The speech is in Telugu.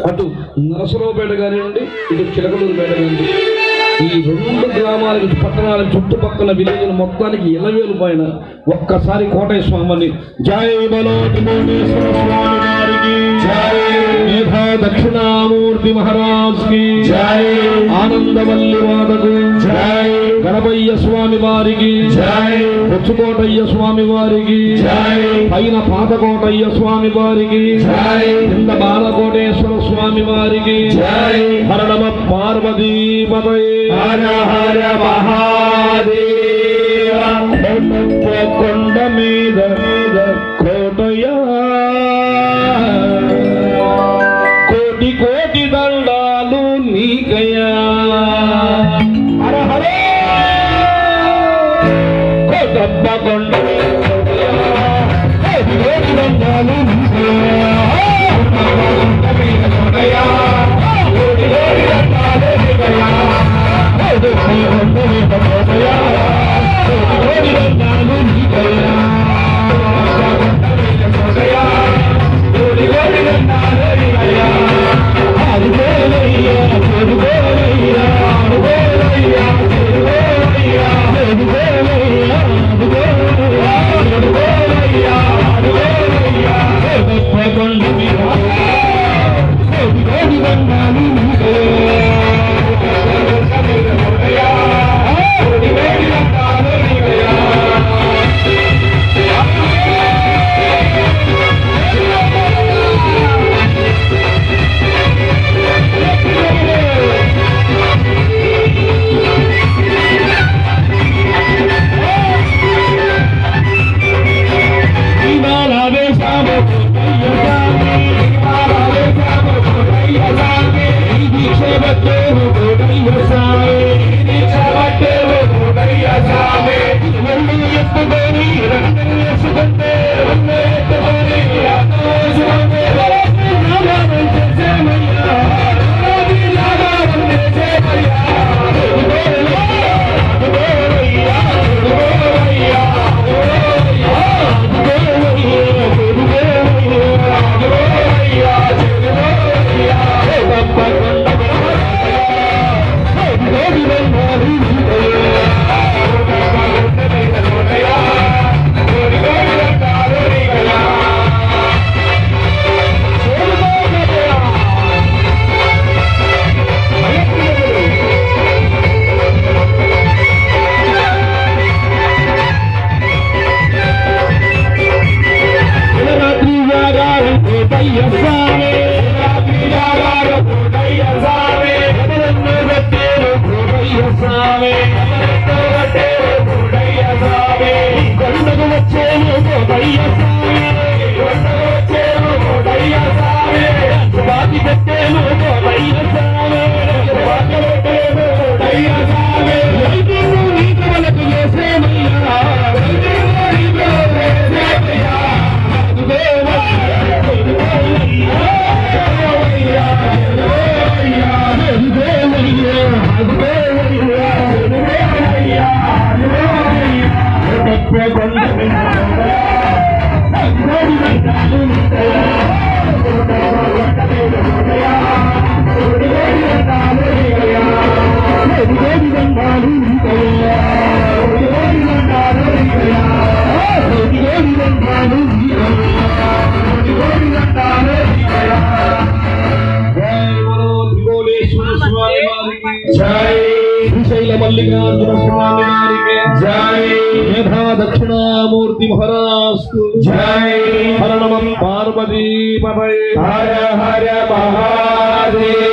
అటు నరసరావుపేట కానివ్వండి ఇటు చిలకలూరుపేట కానివ్వండి ఈ రెండు గ్రామాలకు ఇటు పట్టణాలకు చుట్టుపక్కల విలేజ్ల మొత్తానికి ఇలవేలు పైన ఒక్కసారి కోటయ్య స్వామిని జై బలో త్రిభువనేశ్వర స్వామి వారికి జై మేధా దక్షిణామూర్తి మహారాజ్ కి జై ఆనందవల్లి మాతకు జై గణపయ్య స్వామి వారికి జై పొచ్చుకోటయ్య స్వామి వారికి జై పైన పాతకోటయ్య స్వామి వారికి జై కింద బాలకోటేశ్వర స్వామి వారికి జై హర నమ పార్వతీ పదయే హర హర మహాదేవ కొండ మీద మీద కోటయ్య కోటి కోటి దండాలు నీకయ్యా హర హరే కోటప్ప కొండ మీద కోటయ్య, కోటి కోటి దండాలు నీకయ్యా కొండ మీద కోటయ్య, కోటి కోటి దండాలు నీకయ్యా కోటి కొండ మీద కోటయ్య, కోటి కోటి దండాలు నీకయ్యా కొండ మీద కోటయ్య, కోటి కోటి దండాలు నీకయ్యా ఆరుగోలయ్యా, చెరుగోలయ్యా, ఆరుగోలయ్యా, చెరుగోలయ్యా, చెరుగోలయ్యా, ఆరుగోలయ్యా, చెరుగోలయ్యా, ఆరుగోలయ్యా, కోటప్ప కొండ మీద కోటి కోటి దండాలు నీకయ్యా. కోటి కోటి దండాలు నీకయ్యా. ఇవాళ వేశాము కొట్టయ్య సామి, ఇవాళ వేశాము కొట్టయ్య సామి, ఈ దీక్ష పట్టేవు కొట్టయ్య సామి, ఈ దీక్ష పట్టేవు కొట్టయ్య సామి. ఒళ్ళు ఎత్తుకొని రంగం వేసుకుంటే, ఒళ్ళు ఎత్తుకొని రంగం వేసుకుంటే, నాగారం చేసేమయ్యా, నాది నాగారం చేసేమయ్యా. అడుగోరయ్యా, అడుగోరయ్యా, అడుగోరయ్యా, అడుగోరయ్యా. రాత్రి జాగారం కోటయ్య స్వామి రాత్రి జాగారం కోటయ్య స్వామి ఎవరన్నో కట్టేరు కోటయ్య స్వామి ఎవరన్నో కట్టేరు కోటయ్య స్వామి కొండకు వచ్చేను కోటయ్య స్వామి కొండకు వచ్చేను కోటయ్య స్వామి బాతి పెట్టేను కోటయ్య స్వామి బాతి పెట్టేను కోటయ్య స్వామి వైద్యుడు నీకు మనకు చేసేమయ్యా వైద్యుడు నీకు చేసేమయ్యా జై శ్రీశైల మల్లికార్జున స్వామి వారికి జై మేధా దక్షిణామూర్తి మహారాజ్ జై హర నమ పార్వతీ పదయ హర హర మహాదేవ